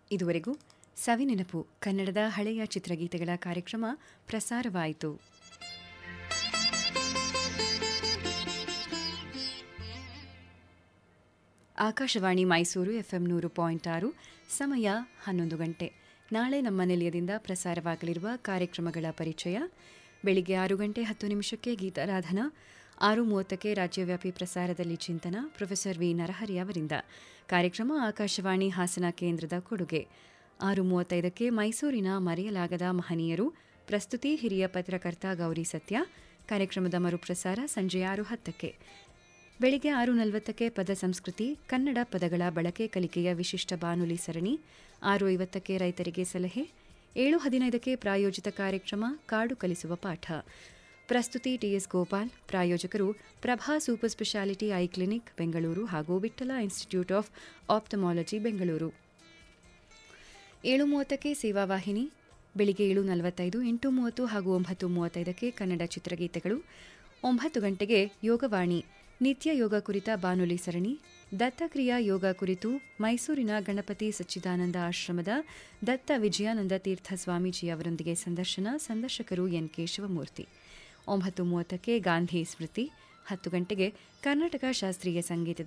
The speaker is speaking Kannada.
ಇದುವರೆಗೂ ಸವಿನೆನಪು ಕನ್ನಡದ ಹಳೆಯ ಚಿತ್ರಗೀತೆಗಳ ಕಾರ್ಯಕ್ರಮ ಪ್ರಸಾರವಾಯಿತು ಆಕಾಶವಾಣಿ ಮೈಸೂರು ಎಫ್ಎಂ ನೂರು ಪಾಯಿಂಟ್ ಆರು ಸಮಯ ಹನ್ನೊಂದು ಗಂಟೆ ನಾಳೆ ನಮ್ಮ ನಿಲಯದಿಂದ ಪ್ರಸಾರವಾಗಲಿರುವ ಕಾರ್ಯಕ್ರಮಗಳ ಪರಿಚಯ ಬೆಳಿಗ್ಗೆ ಆರು ಗಂಟೆ ಹತ್ತು ನಿಮಿಷಕ್ಕೆ ಗೀತಾರಾಧನಾ ಆರು ಮೂವತ್ತಕ್ಕೆ ರಾಜ್ಯವ್ಯಾಪಿ ಪ್ರಸಾರದಲ್ಲಿ ಚಿಂತನ ಪ್ರೊಫೆಸರ್ ವಿ ನರಹರಿ ಅವರಿಂದ ಕಾರ್ಯಕ್ರಮ ಆಕಾಶವಾಣಿ ಹಾಸನ ಕೇಂದ್ರದ ಕೊಡುಗೆ ಆರು ಮೂವತ್ತೈದಕ್ಕೆ ಮೈಸೂರಿನ ಮರೆಯಲಾಗದ ಮಹನೀಯರು ಪ್ರಸ್ತುತಿ ಹಿರಿಯ ಪತ್ರಕರ್ತ ಗೌರಿ ಸತ್ಯ ಕಾರ್ಯಕ್ರಮದ ಮರುಪ್ರಸಾರ ಸಂಜೆ ಆರು ಹತ್ತಕ್ಕೆ ಬೆಳಿಗ್ಗೆ ಆರು ನಲವತ್ತಕ್ಕೆ ಪದ ಸಂಸ್ಕೃತಿ ಕನ್ನಡ ಪದಗಳ ಬಳಕೆ ಕಲಿಕೆಯ ವಿಶಿಷ್ಟ ಬಾನುಲಿ ಸರಣಿ ಆರು ಐವತ್ತಕ್ಕೆ ರೈತರಿಗೆ ಸಲಹೆ ಏಳು ಹದಿನೈದಕ್ಕೆ ಪ್ರಾಯೋಜಿತ ಕಾರ್ಯಕ್ರಮ ಕಾಡು ಕಲಿಸುವ ಪಾಠ ಪ್ರಸ್ತುತಿ ಟಿಎಸ್ ಗೋಪಾಲ್ ಪ್ರಾಯೋಜಕರು Prabha super speciality eye clinic Bengaluru ಹಾಗೂ Vittala institute of ophthalmology Bengaluru ಏಳು ಮೂವತ್ತಕ್ಕೆ ಸೇವಾವಾಹಿನಿ ಬೆಳಿಗ್ಗೆ ಏಳು ನಲವತ್ತೈದು ಎಂಟು ಮೂವತ್ತು ಹಾಗೂ ಒಂಬತ್ತು ಮೂವತ್ತೈದಕ್ಕೆ ಕನ್ನಡ ಚಿತ್ರಗೀತೆಗಳು ಒಂಬತ್ತು ಗಂಟೆಗೆ ಯೋಗವಾಣಿ ನಿತ್ಯ ಯೋಗ ಕುರಿತ ಬಾನುಲಿ ಸರಣಿ ದತ್ತಕ್ರಿಯಾ ಯೋಗ ಕುರಿತು ಮೈಸೂರಿನ ಗಣಪತಿ ಸಚ್ಚಿದಾನಂದ ಆಶ್ರಮದ ದತ್ತ ವಿಜಯಾನಂದ ತೀರ್ಥ ಸ್ವಾಮೀಜಿ ಅವರೊಂದಿಗೆ ಸಂದರ್ಶನ ಸಂದರ್ಶಕರು ಎನ್ ಕೇಶವಮೂರ್ತಿ ಒಂಬತ್ತು ಮೂವತ್ತಕ್ಕೆ ಗಾಂಧಿ ಸ್ಮೃತಿ ಹತ್ತು ಗಂಟೆಗೆ ಕರ್ನಾಟಕ ಶಾಸ್ತ್ರೀಯ ಸಂಗೀತದ